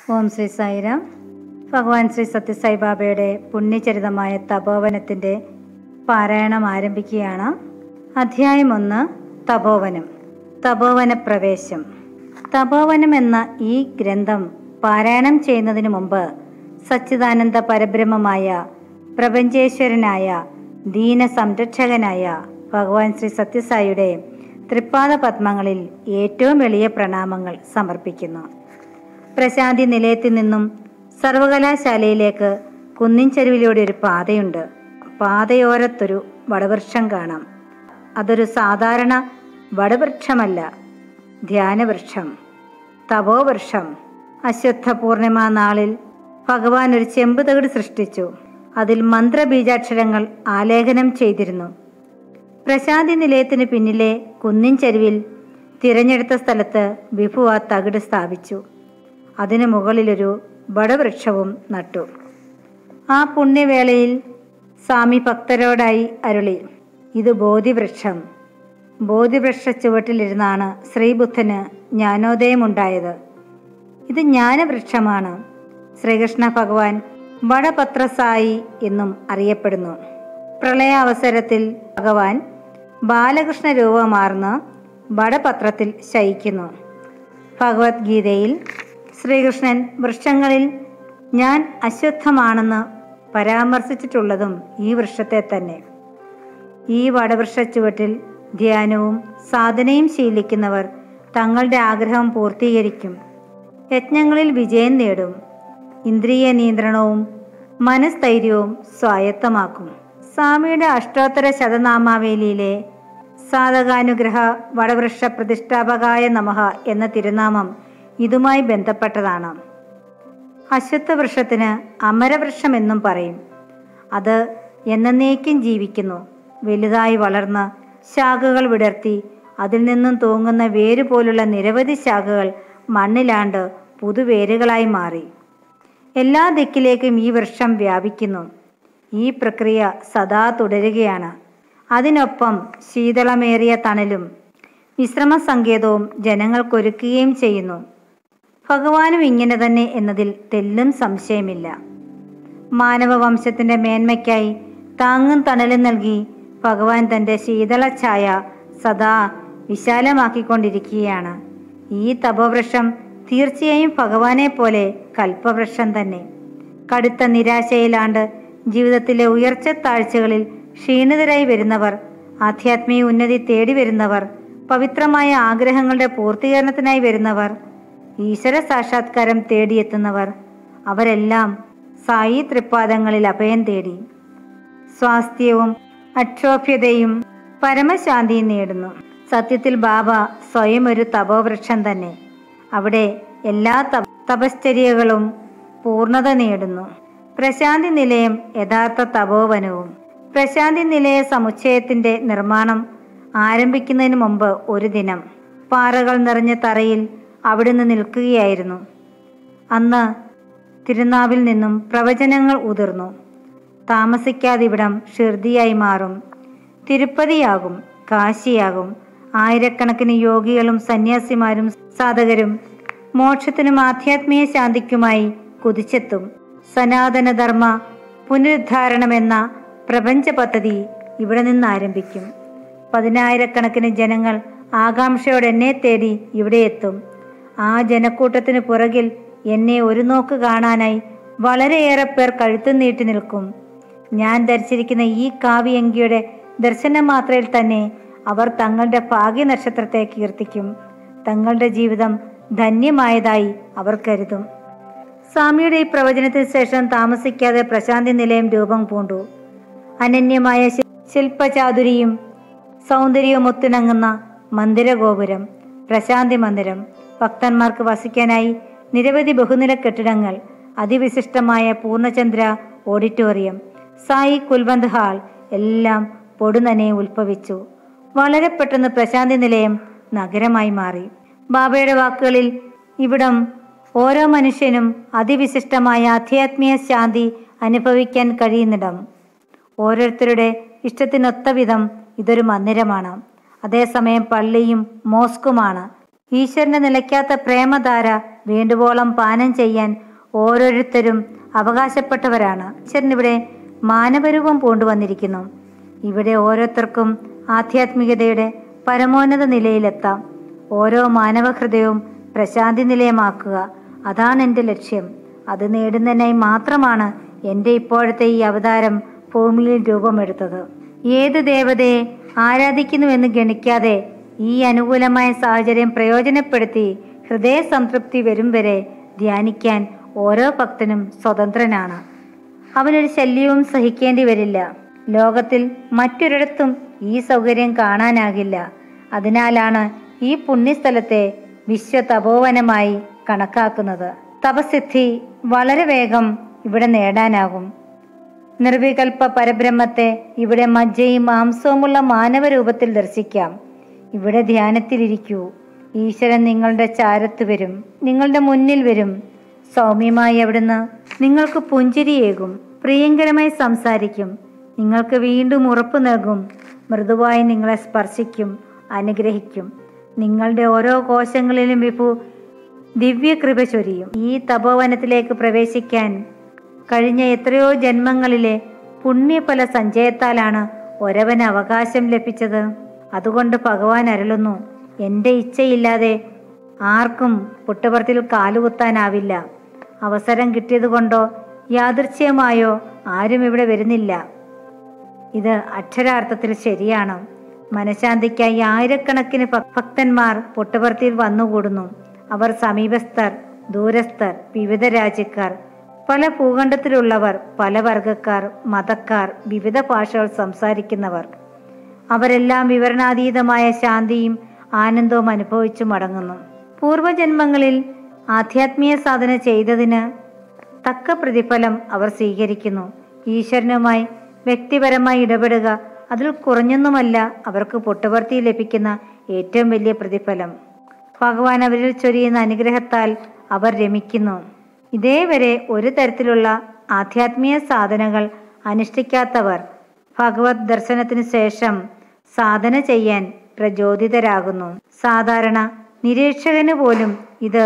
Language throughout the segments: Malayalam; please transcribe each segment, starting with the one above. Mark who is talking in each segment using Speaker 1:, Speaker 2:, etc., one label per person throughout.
Speaker 1: ഓം ശ്രീ സായിരാം ഭഗവാൻ ശ്രീ സത്യസായി ബാബയുടെ പുണ്യചരിതമായ തപോവനത്തിൻ്റെ പാരായണം ആരംഭിക്കുകയാണ് അധ്യായം ഒന്ന് തപോവനം തപോവന പ്രവേശം തപോവനം എന്ന ഈ ഗ്രന്ഥം പാരായണം ചെയ്യുന്നതിന് മുമ്പ് സച്ചിദാനന്ദ പരബ്രഹ്മമായ പ്രപഞ്ചേശ്വരനായ ദീന സംരക്ഷകനായ ഭഗവാൻ ശ്രീ സത്യസായിയുടെ തൃപ്പാദ പത്മങ്ങളിൽ ഏറ്റവും എളിയ പ്രണാമങ്ങൾ സമർപ്പിക്കുന്നു പ്രശാന്തി നിലയത്തിൽ നിന്നും സർവകലാശാലയിലേക്ക് കുന്നിൻ ചെരുവിലൂടെ ഒരു പാതയുണ്ട് പാതയോരത്തൊരു വടവൃക്ഷം കാണാം അതൊരു സാധാരണ വടവൃക്ഷമല്ല ധ്യാനവൃക്ഷം തപോവൃക്ഷം അശ്വത്ഥ പൂർണിമ നാളിൽ ഭഗവാൻ ഒരു ചെമ്പ് തകിട് സൃഷ്ടിച്ചു അതിൽ മന്ത്രബീജാക്ഷരങ്ങൾ ആലേഖനം ചെയ്തിരുന്നു പ്രശാന്തി നിലയത്തിന് പിന്നിലെ കുന്നിൻ ചരിവിൽ തിരഞ്ഞെടുത്ത സ്ഥലത്ത് വിഭു ആ തകിട് സ്ഥാപിച്ചു അതിനു മുകളിലൊരു വടവൃക്ഷവും നട്ടു ആ പുണ്യവേളയിൽ സ്വാമി ഭക്തരോടായി അരുളി ഇത് ബോധിവൃക്ഷം ബോധിവൃക്ഷ ചുവട്ടിലിരുന്നാണ് ശ്രീബുദ്ധന് ജ്ഞാനോദയമുണ്ടായത് ഇത് ജ്ഞാനവൃക്ഷമാണ് ശ്രീകൃഷ്ണ ഭഗവാൻ വടപത്രസായി എന്നും അറിയപ്പെടുന്നു പ്രളയാവസരത്തിൽ ഭഗവാൻ ബാലകൃഷ്ണ രൂപമാർന്ന് വടപത്രത്തിൽ ശയിക്കുന്നു ഭഗവത്ഗീതയിൽ ശ്രീകൃഷ്ണൻ വൃക്ഷങ്ങളിൽ ഞാൻ അശ്വത്ഥമാണെന്ന് പരാമർശിച്ചിട്ടുള്ളതും ഈ വൃക്ഷത്തെ തന്നെ ഈ വടവൃക്ഷ ചുവട്ടിൽ ധ്യാനവും സാധനയും ശീലിക്കുന്നവർ തങ്ങളുടെ ആഗ്രഹം പൂർത്തീകരിക്കും യജ്ഞങ്ങളിൽ വിജയം നേടും ഇന്ദ്രിയ നിയന്ത്രണവും മനസ്ഥൈര്യവും സ്വായത്തമാക്കും സ്വാമിയുടെ അഷ്ടോത്തര ശതനാമാവേലിയിലെ സാധകാനുഗ്രഹ വടവൃക്ഷ പ്രതിഷ്ഠാപകായ നമഃ എന്ന തിരുനാമം ഇതുമായി ബന്ധപ്പെട്ടതാണ് അശ്വത്ഥ വൃക്ഷത്തിന് അമരവൃക്ഷം എന്നും പറയും അത് എന്നേക്കും ജീവിക്കുന്നു വലുതായി വളർന്ന് ശാഖകൾ വിടർത്തി അതിൽ നിന്നും തൂങ്ങുന്ന വേര് പോലുള്ള നിരവധി ശാഖകൾ മണ്ണിലാണ്ട് പുതുവേരുകളായി മാറി എല്ലാ ദിക്കിലേക്കും ഈ വൃക്ഷം വ്യാപിക്കുന്നു ഈ പ്രക്രിയ സദാ തുടരുകയാണ് അതിനൊപ്പം ശീതളമേറിയ തണലും വിശ്രമ സങ്കേതവും ജനങ്ങൾക്കൊരുക്കുകയും ചെയ്യുന്നു ഭഗവാനും ഇങ്ങനെ തന്നെ എന്നതിൽ തെല്ലും സംശയമില്ല മാനവവംശത്തിന്റെ മേന്മയ്ക്കായി താങ്ങും തണലും നൽകി ഭഗവാൻ തന്റെ ശീതള ഛായ സദാ വിശാലമാക്കിക്കൊണ്ടിരിക്കുകയാണ് ഈ തപോവൃക്ഷം തീർച്ചയായും ഭഗവാനെ പോലെ കൽപ്പവൃക്ഷം തന്നെ കടുത്ത നിരാശയിലാണ്ട് ജീവിതത്തിലെ ഉയർച്ച താഴ്ചകളിൽ ക്ഷീണിതരായി വരുന്നവർ ആധ്യാത്മിക ഉന്നതി തേടി വരുന്നവർ പവിത്രമായ ആഗ്രഹങ്ങളുടെ പൂർത്തീകരണത്തിനായി വരുന്നവർ ഈശ്വര സാക്ഷാത്കാരം തേടിയെത്തുന്നവർ അവരെല്ലാം സായി തൃപ്പാദങ്ങളിൽ അഭയം തേടി സ്വാസ്ഥ്യവും അക്ഷോഭ്യതയും പരമശാന്തിയും നേടുന്നു സത്യത്തിൽ ബാബ സ്വയം ഒരു തപോവൃക്ഷം തന്നെ അവിടെ എല്ലാ തപശ്ചര്യകളും പൂർണ്ണത നേടുന്നു പ്രശാന്തി നിലയം യഥാർത്ഥ തപോവനവും പ്രശാന്തി നിലയ സമുച്ചയത്തിന്റെ നിർമ്മാണം ആരംഭിക്കുന്നതിന് മുമ്പ് ഒരു ദിനം പാറകൾ നിറഞ്ഞ തറയിൽ അവിടുന്ന് നിൽക്കുകയായിരുന്നു അന്ന് തിരുനാവിൽ നിന്നും പ്രവചനങ്ങൾ ഉതിർന്നു താമസിക്കാതിവിടം ഷിർദിയായി മാറും തിരുപ്പതിയാകും കാശിയാകും ആയിരക്കണക്കിന് യോഗികളും സന്യാസിമാരും സാധകരും മോക്ഷത്തിനും ആധ്യാത്മിക ശാന്തിക്കുമായി കുതിച്ചെത്തും സനാതനധർമ്മ പുനരുദ്ധാരണമെന്ന പ്രപഞ്ച പദ്ധതി ഇവിടെ നിന്ന് ആരംഭിക്കും പതിനായിരക്കണക്കിന് ജനങ്ങൾ ആകാംക്ഷയോടെ എന്നെ തേടി ഇവിടെ എത്തും ആ ജനക്കൂട്ടത്തിന് പുറകിൽ എന്നെ ഒരു നോക്ക് കാണാനായി വളരെയേറെ പേർ കഴുത്തു നീട്ടി നിൽക്കും ഞാൻ ധരിച്ചിരിക്കുന്ന ഈ കാവ്യങ്കിയുടെ ദർശന മാത്രയിൽ തന്നെ അവർ തങ്ങളുടെ ഭാഗ്യ നക്ഷത്രത്തെ കീർത്തിക്കും തങ്ങളുടെ ജീവിതം ധന്യമായതായി അവർ കരുതും സ്വാമിയുടെ ഈ പ്രവചനത്തിന് ശേഷം താമസിക്കാതെ പ്രശാന്തി നിലയം രൂപം പൂണ്ടു അനന്യമായ ശില്പചാതുരിയും സൗന്ദര്യവും ഒത്തിണങ്ങുന്ന മന്ദിരഗോപുരം പ്രശാന്തി മന്ദിരം ഭക്തന്മാർക്ക് വസിക്കാനായി നിരവധി ബഹുനില കെട്ടിടങ്ങൾ അതിവിശിഷ്ടമായ പൂർണ്ണചന്ദ്ര ഓഡിറ്റോറിയം സായി കുൽവന്ത് ഹാൾ എല്ലാം പൊടുനനെ ഉത്ഭവിച്ചു വളരെ പെട്ടെന്ന് പ്രശാന്തി നിലയം നഗരമായി മാറി ബാബയുടെ വാക്കുകളിൽ ഇവിടം ഓരോ മനുഷ്യനും അതിവിശിഷ്ടമായ ആധ്യാത്മിക ശാന്തി അനുഭവിക്കാൻ കഴിയുന്നിടം ഓരോരുത്തരുടെ ഇഷ്ടത്തിനൊത്ത വിധം ഇതൊരു മന്ദിരമാണ് അതേസമയം പള്ളിയും മോസ്കുമാണ് ഈശ്വരന്റെ നിലയ്ക്കാത്ത പ്രേമധാര വേണ്ടുവോളം പാനം ചെയ്യാൻ ഓരോരുത്തരും അവകാശപ്പെട്ടവരാണ് ഈശ്വരൻ ഇവിടെ മാനവരൂപം പൂണ്ടുവന്നിരിക്കുന്നു ഇവിടെ ഓരോരുത്തർക്കും ആധ്യാത്മികതയുടെ പരമോന്നത നിലയിലെത്താം ഓരോ മാനവഹൃദയവും പ്രശാന്തി നിലയമാക്കുക അതാണ് എൻ്റെ ലക്ഷ്യം അത് നേടുന്നതിനായി മാത്രമാണ് എൻ്റെ ഇപ്പോഴത്തെ ഈ അവതാരം ഭൂമിയിൽ രൂപമെടുത്തത് ഏത് ദേവതയെ ആരാധിക്കുന്നുവെന്ന് ഗണിക്കാതെ ഈ അനുകൂലമായ സാഹചര്യം പ്രയോജനപ്പെടുത്തി ഹൃദയ സംതൃപ്തി വരും വരെ ധ്യാനിക്കാൻ ഓരോ ഭക്തനും സ്വതന്ത്രനാണ് അവനൊരു ശല്യവും സഹിക്കേണ്ടി വരില്ല ലോകത്തിൽ മറ്റൊരിടത്തും ഈ സൗകര്യം കാണാനാകില്ല അതിനാലാണ് ഈ പുണ്യസ്ഥലത്തെ വിശ്വതപോവനമായി കണക്കാക്കുന്നത് തപസിദ്ധി വളരെ വേഗം ഇവിടെ നേടാനാകും നിർവികൽപ്പ പരബ്രഹ്മത്തെ ഇവിടെ മജ്ജയും മാംസവുമുള്ള മാനവരൂപത്തിൽ ദർശിക്കാം ഇവിടെ ധ്യാനത്തിലിരിക്കൂ ഈശ്വരൻ നിങ്ങളുടെ ചാരത്ത് വരും നിങ്ങളുടെ മുന്നിൽ വരും സൗമ്യമായി അവിടുന്ന് നിങ്ങൾക്ക് പുഞ്ചിരിയേകും പ്രിയങ്കരമായി സംസാരിക്കും നിങ്ങൾക്ക് വീണ്ടും ഉറപ്പ് നൽകും മൃദുവായി നിങ്ങളെ സ്പർശിക്കും അനുഗ്രഹിക്കും നിങ്ങളുടെ ഓരോ കോശങ്ങളിലും വിഭു ദിവ്യകൃപ ചൊരിയും ഈ തപോവനത്തിലേക്ക് പ്രവേശിക്കാൻ കഴിഞ്ഞ എത്രയോ ജന്മങ്ങളിലെ പുണ്യഫല സഞ്ചയത്താലാണ് ഒരവന് അവകാശം ലഭിച്ചത് അതുകൊണ്ട് ഭഗവാൻ അരുളുന്നു എൻ്റെ ഇച്ഛയില്ലാതെ ആർക്കും പുട്ടപുറത്തിൽ കാലുകുത്താനാവില്ല അവസരം കിട്ടിയതുകൊണ്ടോ യാദൃച്ഛ്യമായോ ആരും ഇവിടെ വരുന്നില്ല ഇത് അക്ഷരാർത്ഥത്തിൽ ശരിയാണ് മനഃശാന്തിക്കായി ആയിരക്കണക്കിന് ഭ- ഭക്തന്മാർ പുട്ടപർത്തിയിൽ വന്നുകൂടുന്നു അവർ സമീപസ്ഥർ ദൂരസ്ഥർ വിവിധ രാജ്യക്കാർ പല ഭൂഖണ്ഡത്തിലുള്ളവർ പല വർഗക്കാർ മതക്കാർ വിവിധ ഭാഷകൾ സംസാരിക്കുന്നവർ അവരെല്ലാം വിവരണാതീതമായ ശാന്തിയും ആനന്ദവും അനുഭവിച്ചു മടങ്ങുന്നു പൂർവജന്മങ്ങളിൽ ആധ്യാത്മീയ സാധന ചെയ്തതിന് തക്ക പ്രതിഫലം അവർ സ്വീകരിക്കുന്നു ഈശ്വരനുമായി വ്യക്തിപരമായി ഇടപെടുക അതിൽ കുറഞ്ഞൊന്നുമല്ല അവർക്ക് പൊട്ടുവർത്തി ലഭിക്കുന്ന ഏറ്റവും വലിയ പ്രതിഫലം ഭഗവാൻ അവരിൽ ചൊരിയുന്ന അനുഗ്രഹത്താൽ അവർ രമിക്കുന്നു ഇതേവരെ ഒരു തരത്തിലുള്ള ആധ്യാത്മീയ സാധനകൾ അനുഷ്ഠിക്കാത്തവർ ഭഗവത് ദർശനത്തിന് ശേഷം സാധന ചെയ്യാൻ പ്രചോദിതരാകുന്നു സാധാരണ നിരീക്ഷകന് പോലും ഇത്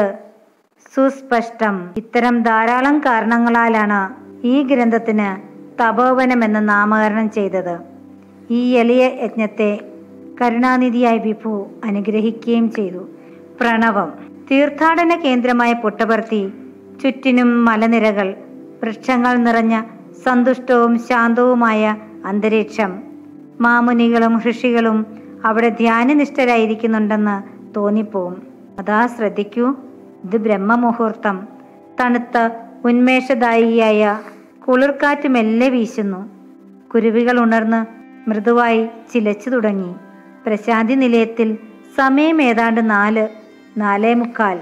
Speaker 1: സുസ്പഷ്ടം ഇത്തരം ധാരാളം കാരണങ്ങളാലാണ് ഈ ഗ്രന്ഥത്തിന് തപോവനം എന്ന നാമകരണം ചെയ്തത് ഈ എളിയ യജ്ഞത്തെ കരുണാനിധിയായ വിഭു അനുഗ്രഹിക്കുകയും ചെയ്തു പ്രണവം തീർത്ഥാടന കേന്ദ്രമായ പുട്ടപർത്തി ചുറ്റിനും മലനിരകൾ വൃക്ഷങ്ങൾ നിറഞ്ഞ സന്തുഷ്ടവും ശാന്തവുമായ അന്തരീക്ഷം മാമുനികളും ഋഷികളും അവിടെ ധ്യാനനിഷ്ഠരായിരിക്കുന്നുണ്ടെന്ന് തോന്നിപ്പോവും അതാ ശ്രദ്ധിക്കൂ ഇത് ബ്രഹ്മമുഹൂർത്തം തണുത്ത ഉന്മേഷദായിയായ കുളിർക്കാറ്റ് മെല്ലെ വീശുന്നു കുരുവികൾ ഉണർന്ന് മൃദുവായി ചിലച്ചു തുടങ്ങി പ്രശാന്തി നിലയത്തിൽ സമയം ഏതാണ്ട് നാല് നാലേ മുക്കാൽ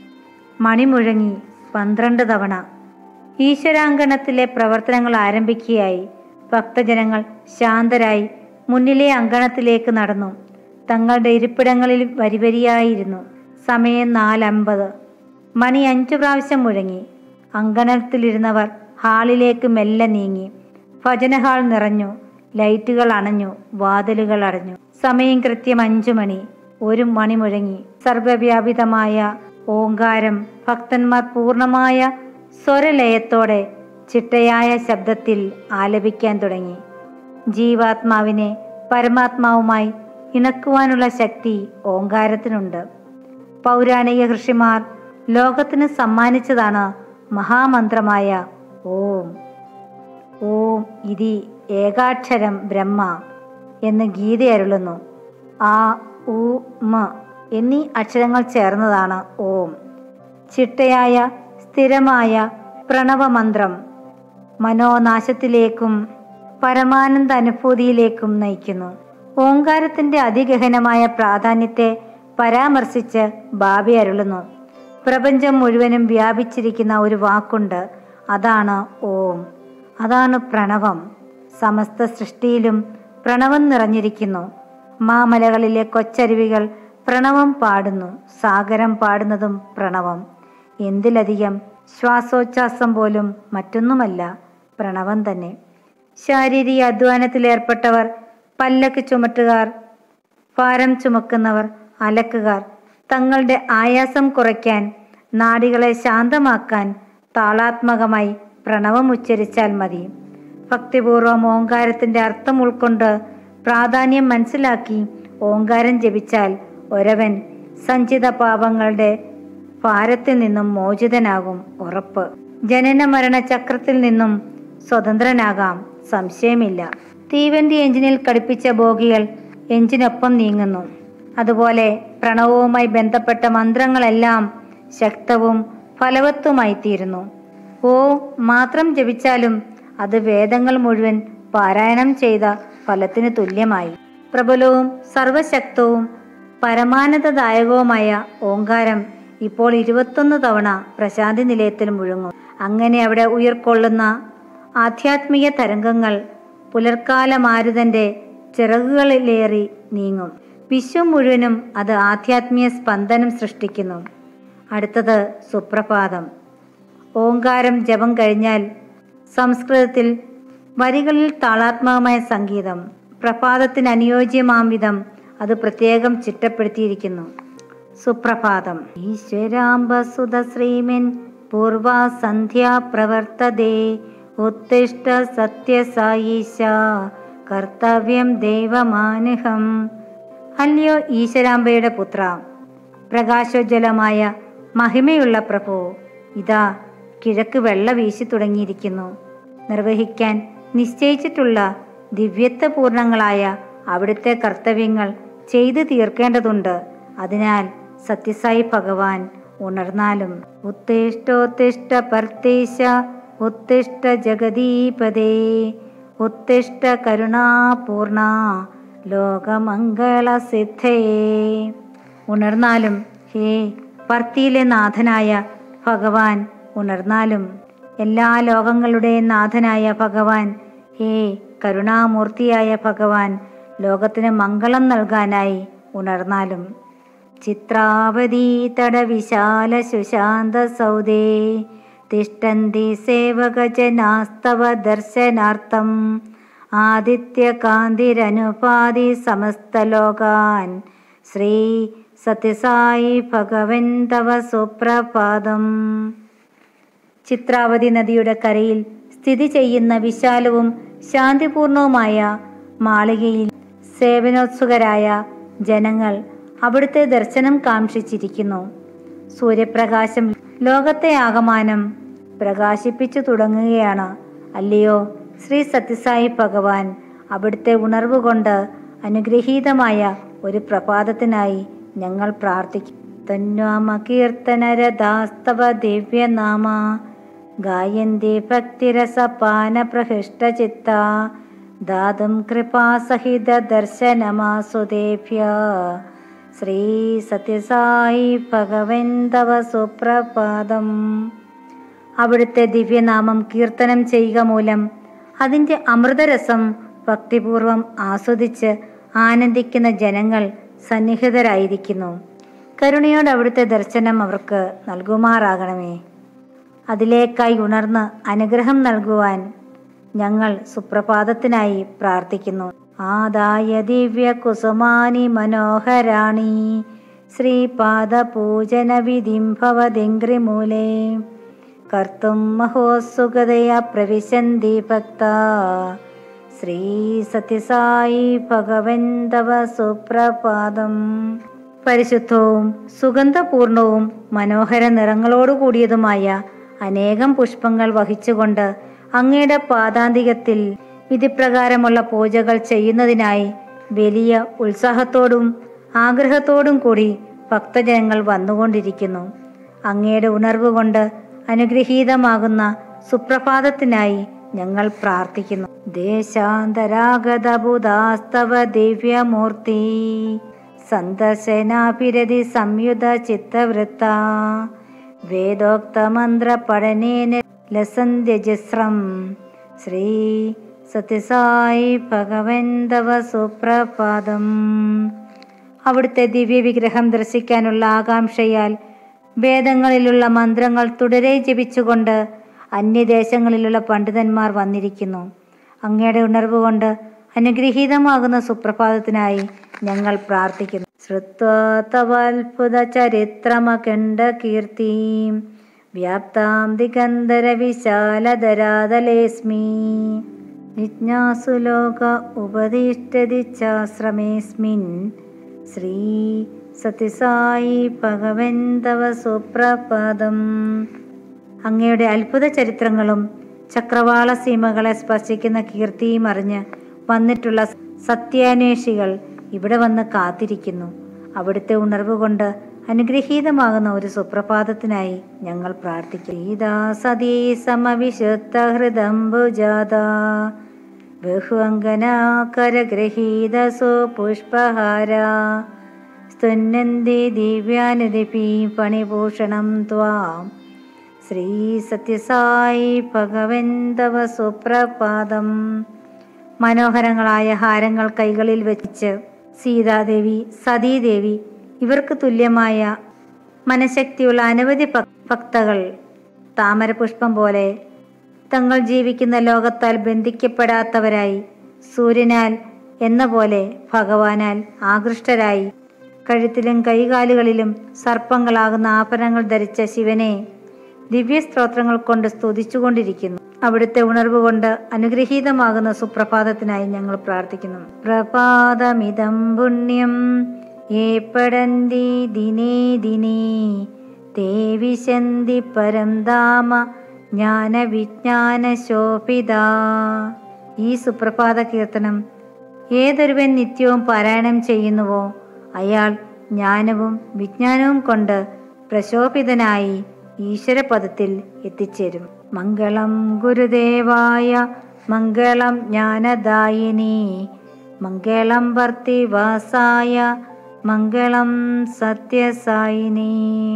Speaker 1: മണി മുഴങ്ങി പന്ത്രണ്ട് തവണ ഈശ്വരാങ്കണത്തിലെ പ്രവർത്തനങ്ങൾ ആരംഭിക്കുകയായി ഭക്തജനങ്ങൾ ശാന്തരായി മുന്നിലെ അങ്കണത്തിലേക്ക് നടന്നു തങ്ങളുടെ ഇരിപ്പിടങ്ങളിൽ വരിവരിയായിരുന്നു സമയം നാലമ്പത് മണി അഞ്ചു പ്രാവശ്യം മുഴങ്ങി അങ്കണത്തിലിരുന്നവർ ഹാളിലേക്ക് മെല്ലെ നീങ്ങി ഭജന ഹാൾ നിറഞ്ഞു ലൈറ്റുകൾ അണഞ്ഞു വാതിലുകൾ അടഞ്ഞു സമയം കൃത്യം അഞ്ചു മണി ഒരു മണി മുഴങ്ങി സർവവ്യാപിതമായ ഓങ്കാരം ഭക്തന്മാർ പൂർണ്ണമായ സ്വരലയത്തോടെ ചിട്ടയായ ശബ്ദത്തിൽ ആലപിക്കാൻ തുടങ്ങി ജീവാത്മാവിനെ പരമാത്മാവുമായി ഇണക്കുവാനുള്ള ശക്തി ഓങ്കാരത്തിനുണ്ട് പൗരാണിക ഋഷിമാർ ലോകത്തിന് സമ്മാനിച്ചതാണ് മഹാമന്ത്രമായ ഓം ഓം ഇതി ഏകാക്ഷരം ബ്രഹ്മ എന്ന് ഗീത അരുളുന്നു ആ ഉ മ എന്നീ അക്ഷരങ്ങൾ ചേർന്നതാണ് ഓം ചിട്ടയായ സ്ഥിരമായ പ്രണവമന്ത്രം മനോനാശത്തിലേക്കും പരമാനന്ദ അനുഭൂതിയിലേക്കും നയിക്കുന്നു ഓങ്കാരത്തിന്റെ അതിഗഹനമായ പ്രാധാന്യത്തെ പരാമർശിച്ച് ബാബി അരുളുന്നു പ്രപഞ്ചം മുഴുവനും വ്യാപിച്ചിരിക്കുന്ന ഒരു വാക്കുണ്ട് അതാണ് ഓം അതാണ് പ്രണവം സമസ്ത സൃഷ്ടിയിലും പ്രണവം നിറഞ്ഞിരിക്കുന്നു മാമലകളിലെ കൊച്ചരുവികൾ പ്രണവം പാടുന്നു സാഗരം പാടുന്നതും പ്രണവം എന്തിലധികം ശ്വാസോച്ഛ്വാസം പോലും മറ്റൊന്നുമല്ല പ്രണവം തന്നെ ശാരീരിക അധ്വാനത്തിലേർപ്പെട്ടവർ പല്ലക്ക് ചുമട്ടുകാർ ഭാരം ചുമക്കുന്നവർ അലക്കുകാർ തങ്ങളുടെ ആയാസം കുറയ്ക്കാൻ നാഡികളെ ശാന്തമാക്കാൻ താളാത്മകമായി പ്രണവം ഉച്ചരിച്ചാൽ മതി ഭക്തിപൂർവം ഓങ്കാരത്തിന്റെ അർത്ഥം ഉൾക്കൊണ്ട് പ്രാധാന്യം മനസ്സിലാക്കി ഓങ്കാരം ജപിച്ചാൽ ഒരവൻ സഞ്ചിത പാപങ്ങളുടെ ഭാരത്തിൽ നിന്നും മോചിതനാകും ഉറപ്പ് ജനന മരണ ചക്രത്തിൽ നിന്നും സ്വതന്ത്രനാകാം സംശയമില്ല തീവണ്ടി എഞ്ചിനിൽ ഘടിപ്പിച്ച ബോഗികൾ എഞ്ചിനൊപ്പം നീങ്ങുന്നു അതുപോലെ പ്രണവവുമായി ബന്ധപ്പെട്ട മന്ത്രങ്ങളെല്ലാം ശക്തവും ഫലവത്തുമായി തീരുന്നു ഓ മാത്രം ജപിച്ചാലും അത് വേദങ്ങൾ മുഴുവൻ പാരായണം ചെയ്ത ഫലത്തിന് തുല്യമായി പ്രബലവും സർവശക്തവും പരമാനന്ദദായകവുമായ ഓങ്കാരം ഇപ്പോൾ ഇരുപത്തൊന്ന് തവണ പ്രശാന്തി നിലയത്തിൽ മുഴങ്ങും അങ്ങനെ അവിടെ ഉയർക്കൊള്ളുന്ന ആധ്യാത്മിക തരംഗങ്ങൾ പുലർക്കാല മാരുതന്റെ ചിറകുകളിലേറി നീങ്ങും വിശ്വം മുഴുവനും അത് ആധ്യാത്മിക സ്പന്ദനം സൃഷ്ടിക്കുന്നു അടുത്തത് സുപ്രഭാതം ഓങ്കാരം ജപം കഴിഞ്ഞാൽ സംസ്കൃതത്തിൽ വരികളിൽ താളാത്മകമായ സംഗീതം പ്രഭാതത്തിന് അനുയോജ്യമാം വിധം അത് പ്രത്യേകം ചിട്ടപ്പെടുത്തിയിരിക്കുന്നു സുപ്രഭാതം ഈശ്വരാംബസുത ശ്രീമൻ പൂർവാ സന്ധ്യാ പ്രവർത്തതേ ഉത്തിഷ്ട സത്യസായീശ കർത്തവ്യം ദൈവമാനുഹം അല്ലയോ ഈശ്വരാംബയുടെ പുത്ര പ്രകാശോജ്വലമായ മഹിമയുള്ള പ്രഭു ഇതാ കിഴക്ക് വെള്ള വീശി തുടങ്ങിയിരിക്കുന്നു നിർവഹിക്കാൻ നിശ്ചയിച്ചിട്ടുള്ള ദിവ്യത്വപൂർണങ്ങളായ അവിടുത്തെ കർത്തവ്യങ്ങൾ ചെയ്തു തീർക്കേണ്ടതുണ്ട് അതിനാൽ സത്യസായി ഭഗവാൻ ഉണർന്നാലും ഉത്തിഷ്ടോത്തിഷ്ട പർത്തേശ ഉത്തിഷ്ട ജഗദീപദേ ഉത്തിഷ്ട കരുണാപൂർണ ലോകമംഗള സിദ്ധേ ഉണർന്നാലും ഹേ പർത്തിയിലെ നാഥനായ ഭഗവാൻ ഉണർന്നാലും എല്ലാ ലോകങ്ങളുടെയും നാഥനായ ഭഗവാൻ ഹേ കരുണാമൂർത്തിയായ ഭഗവാൻ ലോകത്തിന് മംഗളം നൽകാനായി ഉണർന്നാലും ചിത്രാവതീ തടവിശാല സുശാന്ത സൗദേ തിഷ്ടന്തി സേവകജനാസ്തവ ദർശനാർത്ഥം ആദിത്യകാന്തിരനുപാതി സമസ്തലോകാൻ ശ്രീ സത്യസായി ഭഗവൻ തവ സുപ്രഭാതം ചിത്രാവതി നദിയുടെ കരയിൽ സ്ഥിതി ചെയ്യുന്ന വിശാലവും ശാന്തിപൂർണവുമായ മാളികയിൽ സേവനോത്സുകരായ ജനങ്ങൾ അവിടുത്തെ ദർശനം കാക്ഷിച്ചിരിക്കുന്നു സൂര്യപ്രകാശം ലോകത്തെ ആകമാനം പ്രകാശിപ്പിച്ചു തുടങ്ങുകയാണ് അല്ലയോ ശ്രീ സത്യസായി ഭഗവാൻ അവിടുത്തെ ഉണർവ് കൊണ്ട് അനുഗ്രഹീതമായ ഒരു പ്രഭാതത്തിനായി ഞങ്ങൾ പ്രാർത്ഥിക്കും തന്വാമകീർത്തനരദാസ്തവ ദിവ്യനാമ ഗായന്തി ഭക്തിരസപാന പ്രഹൃഷ്ടചിത്ത ദാതും കൃപാസഹിത ദർശനമാസുദേഭ്യ ശ്രീ സത്യസായി ഭഗവൻ തവ സുപ്രഭാതം അവിടുത്തെ ദിവ്യനാമം കീർത്തനം ചെയ്യുക മൂലം അതിൻ്റെ അമൃതരസം ഭക്തിപൂർവം ആസ്വദിച്ച് ആനന്ദിക്കുന്ന ജനങ്ങൾ സന്നിഹിതരായിരിക്കുന്നു കരുണയോടെ അവിടുത്തെ ദർശനം അവർക്ക് നൽകുമാറാകണമേ അതിലേക്കായി ഉണർന്ന് അനുഗ്രഹം നൽകുവാൻ ഞങ്ങൾ സുപ്രഭാതത്തിനായി പ്രാർത്ഥിക്കുന്നു ആദായ ദിവ്യ കുസുമാനി മനോഹരാണി ശ്രീപാദപൂജന വിധിം ഭവതിങ്ക്രിമൂലേ കർത്തും മഹോത്സുകതയാ പ്രവിശന്തി ഭക്ത ശ്രീ സത്യസായി ഭഗവൻ തവ സുപ്രഭാതം പരിശുദ്ധവും സുഗന്ധപൂർണവും മനോഹര നിറങ്ങളോടു കൂടിയതുമായ അനേകം പുഷ്പങ്ങൾ വഹിച്ചുകൊണ്ട് അങ്ങയുടെ പാദാന്തികത്തിൽ വിധിപ്രകാരമുള്ള പൂജകൾ ചെയ്യുന്നതിനായി വലിയ ഉത്സാഹത്തോടും ആഗ്രഹത്തോടും കൂടി ഭക്തജനങ്ങൾ വന്നുകൊണ്ടിരിക്കുന്നു അങ്ങയുടെ ഉണർവ് കൊണ്ട് അനുഗ്രഹീതമാകുന്ന സുപ്രഭാതത്തിനായി ഞങ്ങൾ പ്രാർത്ഥിക്കുന്നു ദേശാന്തരാഗതബുധാസ്തവ ദിവ്യമൂർത്തി സന്ദർശനാഭിരതി സംയുത ചിത്തവൃത്ത വേദോക്ത മന്ത്ര പഠനേന ലസന്ത്യജസ്രം ശ്രീ സത്യസായി ഭഗവൻ തവ സുപ്രഭാതം അവിടുത്തെ ദിവ്യവിഗ്രഹം ദർശിക്കാനുള്ള ആകാംക്ഷയാൽ വേദങ്ങളിലുള്ള മന്ത്രങ്ങൾ തുടരെ ജപിച്ചുകൊണ്ട് അന്യദേശങ്ങളിലുള്ള പണ്ഡിതന്മാർ വന്നിരിക്കുന്നു അങ്ങയുടെ ഉണർവ് കൊണ്ട് അനുഗ്രഹീതമാകുന്ന സുപ്രഭാതത്തിനായി ഞങ്ങൾ പ്രാർത്ഥിക്കുന്നു ശ്രുത്വാ തവാത്ഭുതചരിത്രമഖണ്ഡകീർത്തിം വ്യാപ്താം ദിഗന്ധരവിശാലധരാതലേസ്മി ജിജ്ഞാസു ലോക ഉപദിഷ്ടതി ചാശ്രമേസ്മിൻ ശ്രീ സത്യസായി ഭഗവൻ തവ സുപ്രപാദം അങ്ങയുടെ അത്ഭുത ചരിത്രങ്ങളും ചക്രവാള സീമകളെ സ്പർശിക്കുന്ന കീർത്തിയും അറിഞ്ഞ് വന്നിട്ടുള്ള സത്യാന്വേഷികൾ ഇവിടെ വന്ന് കാത്തിരിക്കുന്നു അവിടുത്തെ ഉണർവ് കൊണ്ട് അനുഗ്രഹീതമാകുന്ന ഒരു സുപ്രഭാതത്തിനായി ഞങ്ങൾ പ്രാർത്ഥിക്കും സീതാ സതീ സമവിശുദ്ധ ഹൃദംബുജാത ബഹുഅങ്കനാകരഗ്രഹീത സുപുഷ്പഹാര സ്തുന്നന്തി ദിവ്യാനിധിപി പണിഭൂഷണം ത്വാം ശ്രീ സത്യസായി ഭഗവൻ തവ സുപ്രപാദം മനോഹരങ്ങളായ ഹാരങ്ങൾ കൈകളിൽ വെച്ച് സീതാദേവി സതീദേവി ഇവർക്ക് തുല്യമായ മനഃശക്തിയുള്ള അനവധി ഭക്- ഭക്തകൾ താമരപുഷ്പം പോലെ തങ്ങൾ ജീവിക്കുന്ന ലോകത്താൽ ബന്ധിക്കപ്പെടാത്തവരായി സൂര്യനാൽ എന്ന പോലെ ഭഗവാനാൽ ആകൃഷ്ടരായി കഴുത്തിലും കൈകാലുകളിലും സർപ്പങ്ങളാകുന്ന ആഭരണങ്ങൾ ധരിച്ച ശിവനെ ദിവ്യസ്തോത്രങ്ങൾ കൊണ്ട് സ്തുതിച്ചുകൊണ്ടിരിക്കുന്നു അവിടുത്തെ ഉണർവ് കൊണ്ട് അനുഗ്രഹീതമാകുന്ന സുപ്രഭാതത്തിനായി ഞങ്ങൾ പ്രാർത്ഥിക്കുന്നു പ്രഭാതമിതം പുണ്യം ഏപ്പടന്തി ദിനേ ദിനേ തേ വിശന്തി പരം ധാമ ജ്ഞാന വിജ്ഞാന ശോഭിത ഈ സുപ്രഭാത കീർത്തനം ഏതൊരുവൻ നിത്യവും പാരായണം ചെയ്യുന്നുവോ അയാൾ ജ്ഞാനവും വിജ്ഞാനവും കൊണ്ട് പ്രശോഭിതനായി ഈശ്വരപദത്തിൽ എത്തിച്ചേരും മംഗളം ഗുരുദേവായ മംഗളം ജ്ഞാനദായിനി മംഗളം ഭർത്തിവാസായ മംഗളം സത്യസായിനി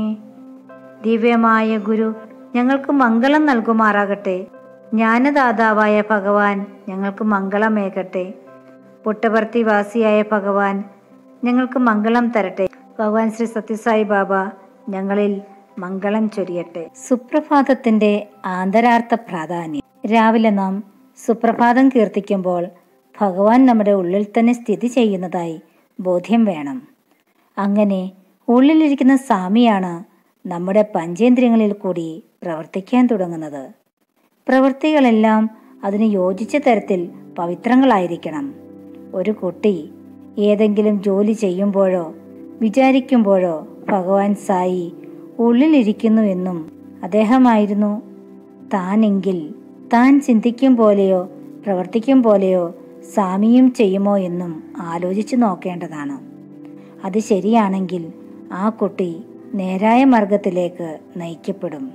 Speaker 1: ദിവ്യമായ ഗുരു ഞങ്ങൾക്ക് മംഗളം നൽകുമാറാകട്ടെ ജ്ഞാനദാതാവായ ഭഗവാൻ ഞങ്ങൾക്ക് മംഗളമേകട്ടെ പുട്ടപർത്തിവാസിയായ ഭഗവാൻ ഞങ്ങൾക്ക് മംഗളം തരട്ടെ ഭഗവാൻ ശ്രീ സത്യസായി ബാബ ഞങ്ങളിൽ മംഗളം ചൊരിയട്ടെ സുപ്രഭാതത്തിന്റെ ആന്തരാർത്ഥ പ്രാധാന്യം രാവിലെ നാം സുപ്രഭാതം കീർത്തിക്കുമ്പോൾ ഭഗവാൻ നമ്മുടെ ഉള്ളിൽ തന്നെ സ്ഥിതി ചെയ്യുന്നതായി ബോധ്യം വേണം അങ്ങനെ ഉള്ളിലിരിക്കുന്ന സ്വാമിയാണ് നമ്മുടെ പഞ്ചേന്ദ്രിയങ്ങളിൽ കൂടി പ്രവർത്തിക്കാൻ തുടങ്ങുന്നത് പ്രവൃത്തികളെല്ലാം അതിന് യോജിച്ച തരത്തിൽ പവിത്രങ്ങളായിരിക്കണം ഒരു കുട്ടി ഏതെങ്കിലും ജോലി ചെയ്യുമ്പോഴോ വിചാരിക്കുമ്പോഴോ ഭഗവാൻ സായി ഉള്ളിലിരിക്കുന്നു എന്നും അദ്ദേഹമായിരുന്നു താനെങ്കിൽ താൻ ചിന്തിക്കും പോലെയോ പ്രവർത്തിക്കും പോലെയോ സ്വാമിയും ചെയ്യുമോ എന്നും ആലോചിച്ചു നോക്കേണ്ടതാണ് അത് ശരിയാണെങ്കിൽ ആ കുട്ടി നേരായ മാർഗത്തിലേക്ക് നയിക്കപ്പെടും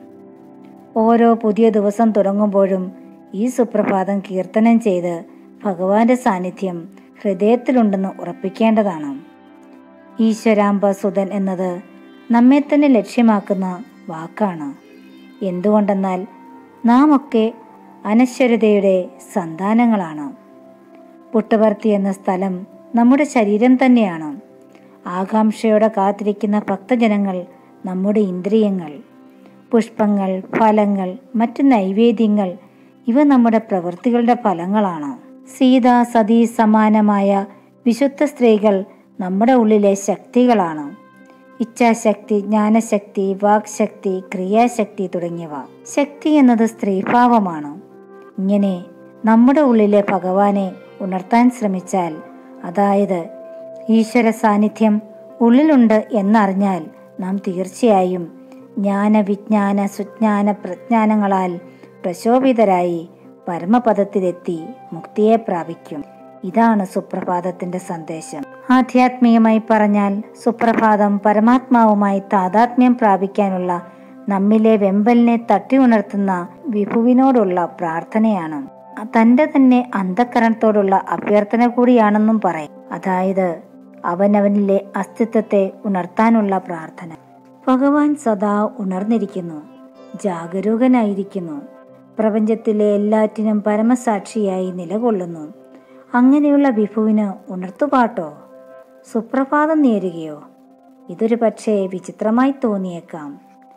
Speaker 1: ഓരോ പുതിയ ദിവസം തുടങ്ങുമ്പോഴും ഈ സുപ്രഭാതം കീർത്തനം ചെയ്ത് ഭഗവാന്റെ സാന്നിധ്യം ഹൃദയത്തിലുണ്ടെന്ന് ഉറപ്പിക്കേണ്ടതാണ് ഈശ്വരാംബ സുതൻ എന്നത് നമ്മെ തന്നെ ലക്ഷ്യമാക്കുന്ന വാക്കാണ് എന്തുകൊണ്ടെന്നാൽ നാം ഒക്കെ അനശ്വരതയുടെ സന്താനങ്ങളാണ് പുട്ടുവർത്തി എന്ന സ്ഥലം നമ്മുടെ ശരീരം തന്നെയാണ് ആകാംക്ഷയോടെ കാത്തിരിക്കുന്ന ഭക്തജനങ്ങൾ നമ്മുടെ ഇന്ദ്രിയങ്ങൾ പുഷ്പങ്ങൾ ഫലങ്ങൾ മറ്റു നൈവേദ്യങ്ങൾ ഇവ നമ്മുടെ പ്രവൃത്തികളുടെ ഫലങ്ങളാണ് സീത സതീ സമാനമായ വിശുദ്ധ സ്ത്രീകൾ നമ്മുടെ ഉള്ളിലെ ശക്തികളാണ് ഇച്ഛാശക്തി ജ്ഞാനശക്തി വാക്ശക്തി ക്രിയാശക്തി തുടങ്ങിയവ ശക്തി എന്നത് സ്ത്രീഭാവമാണ് ഇങ്ങനെ നമ്മുടെ ഉള്ളിലെ ഭഗവാനെ ഉണർത്താൻ ശ്രമിച്ചാൽ അതായത് ഈശ്വര സാന്നിധ്യം ഉള്ളിലുണ്ട് എന്നറിഞ്ഞാൽ നാം തീർച്ചയായും ജ്ഞാന വിജ്ഞാന സുജ്ഞാന പ്രജ്ഞാനങ്ങളാൽ പ്രശോഭിതരായി പരമപദത്തിലെത്തി മുക്തിയെ പ്രാപിക്കും ഇതാണ് സുപ്രഭാതത്തിന്റെ സന്ദേശം ആധ്യാത്മികമായി പറഞ്ഞാൽ സുപ്രഭാതം പരമാത്മാവുമായി താതാത്മ്യം പ്രാപിക്കാനുള്ള നമ്മിലെ വെമ്പലിനെ തട്ടി ഉണർത്തുന്ന വിഭുവിനോടുള്ള പ്രാർത്ഥനയാണ് തന്റെ തന്നെ അന്ധക്കരണത്തോടുള്ള അഭ്യർത്ഥന കൂടിയാണെന്നും പറയും അതായത് അവനവനിലെ അസ്തിത്വത്തെ ഉണർത്താനുള്ള പ്രാർത്ഥന ഭഗവാൻ സദാ ഉണർന്നിരിക്കുന്നു ജാഗരൂകനായിരിക്കുന്നു പ്രപഞ്ചത്തിലെ എല്ലാറ്റിനും പരമസാക്ഷിയായി നിലകൊള്ളുന്നു അങ്ങനെയുള്ള വിഭുവിന് ഉണർത്തുപാട്ടോ സുപ്രഭാതം നേരുകയോ ഇതൊരു പക്ഷേ വിചിത്രമായി തോന്നിയേക്കാം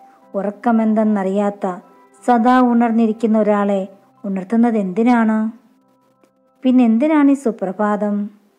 Speaker 1: ഉറക്കമെന്തെന്നറിയാത്ത സദാ ഉണർന്നിരിക്കുന്ന ഒരാളെ ഉണർത്തുന്നത് എന്തിനാണ് പിന്നെന്തിനാണ് ഈ സുപ്രഭാതം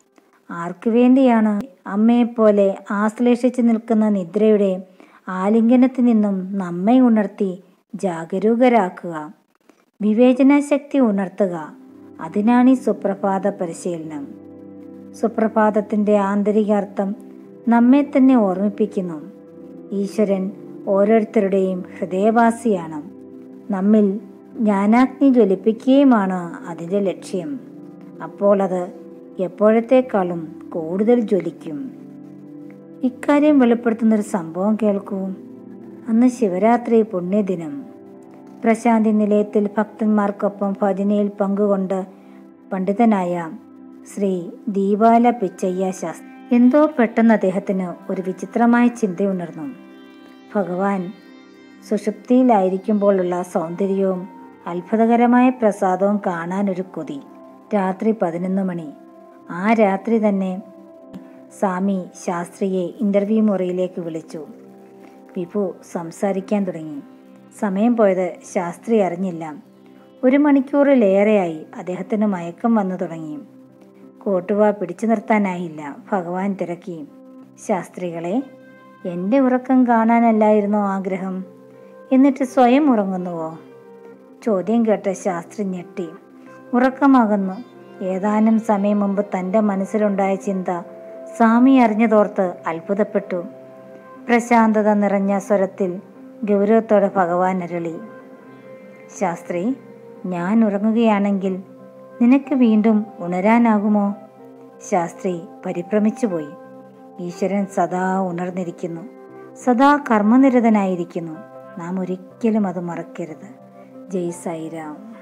Speaker 1: ആർക്കു വേണ്ടിയാണ് അമ്മയെപ്പോലെ ആശ്ലേഷിച്ചു നിൽക്കുന്ന നിദ്രയുടെ ആലിംഗനത്തിൽ നിന്നും നമ്മെ ഉണർത്തി ജാഗരൂകരാക്കുക വിവേചനാശക്തി ഉണർത്തുക അതിനാണ് ഈ സുപ്രഭാത പരിശീലനം സുപ്രഭാതത്തിൻ്റെ ആന്തരികാർത്ഥം നമ്മെ തന്നെ ഓർമ്മിപ്പിക്കുന്നു ഈശ്വരൻ ഓരോരുത്തരുടെയും ഹൃദയവാസിയാണ് നമ്മിൽ ജ്ഞാനാഗ്നി ജ്വലിപ്പിക്കുകയുമാണ് അതിൻ്റെ ലക്ഷ്യം അപ്പോൾ അത് എപ്പോഴത്തേക്കാളും കൂടുതൽ ജ്വലിക്കും ഇക്കാര്യം വെളിപ്പെടുത്തുന്നൊരു സംഭവം കേൾക്കൂ അന്ന് ശിവരാത്രി പുണ്യദിനം പ്രശാന്തി നിലയത്തിൽ ഭക്തന്മാർക്കൊപ്പം ഭജനയിൽ പങ്കുകൊണ്ട് പണ്ഡിതനായ ശ്രീ ദീപാല പിച്ചയ്യ ശാസ്ത്രി എന്തോ പെട്ടെന്ന് അദ്ദേഹത്തിന് ഒരു വിചിത്രമായ ചിന്തയുണർന്നു ഭഗവാൻ സുഷുപ്തിയിലായിരിക്കുമ്പോഴുള്ള സൗന്ദര്യവും അത്ഭുതകരമായ പ്രസാദവും കാണാനൊരു കൊതി രാത്രി പതിനൊന്ന് മണി ആ രാത്രി തന്നെ സ്വാമി ശാസ്ത്രിയെ ഇൻ്റർവ്യൂ മുറിയിലേക്ക് വിളിച്ചു വിഭു സംസാരിക്കാൻ തുടങ്ങി സമയം പോയത് ശാസ്ത്രി അറിഞ്ഞില്ല ഒരു മണിക്കൂറിലേറെയായി അദ്ദേഹത്തിന് മയക്കം വന്നു തുടങ്ങി കോട്ടുവ പിടിച്ചു നിർത്താനായില്ല ഭഗവാൻ തിരക്കി ശാസ്ത്രികളെ എൻ്റെ ഉറക്കം കാണാനല്ലായിരുന്നോ ആഗ്രഹം എന്നിട്ട് സ്വയം ഉറങ്ങുന്നുവോ ചോദ്യം കേട്ട ശാസ്ത്രി ഞെട്ടി ഉറക്കമാകുന്നു ഏതാനും സമയം മുമ്പ് തൻ്റെ മനസ്സിലുണ്ടായ ചിന്ത സ്വാമി അറിഞ്ഞതോർത്ത് അത്ഭുതപ്പെട്ടു പ്രശാന്തത നിറഞ്ഞ സ്വരത്തിൽ ഗൗരവത്തോടെ ഭഗവാൻ അരളി ശാസ്ത്രി ഞാൻ ഉറങ്ങുകയാണെങ്കിൽ നിനക്ക് വീണ്ടും ഉണരാനാകുമോ ശാസ്ത്രി പരിഭ്രമിച്ചുപോയി ഈശ്വരൻ സദാ ഉണർന്നിരിക്കുന്നു സദാ കർമ്മനിരതനായിരിക്കുന്നു നാം ഒരിക്കലും അത് മറക്കരുത് ജയ് സായിരാം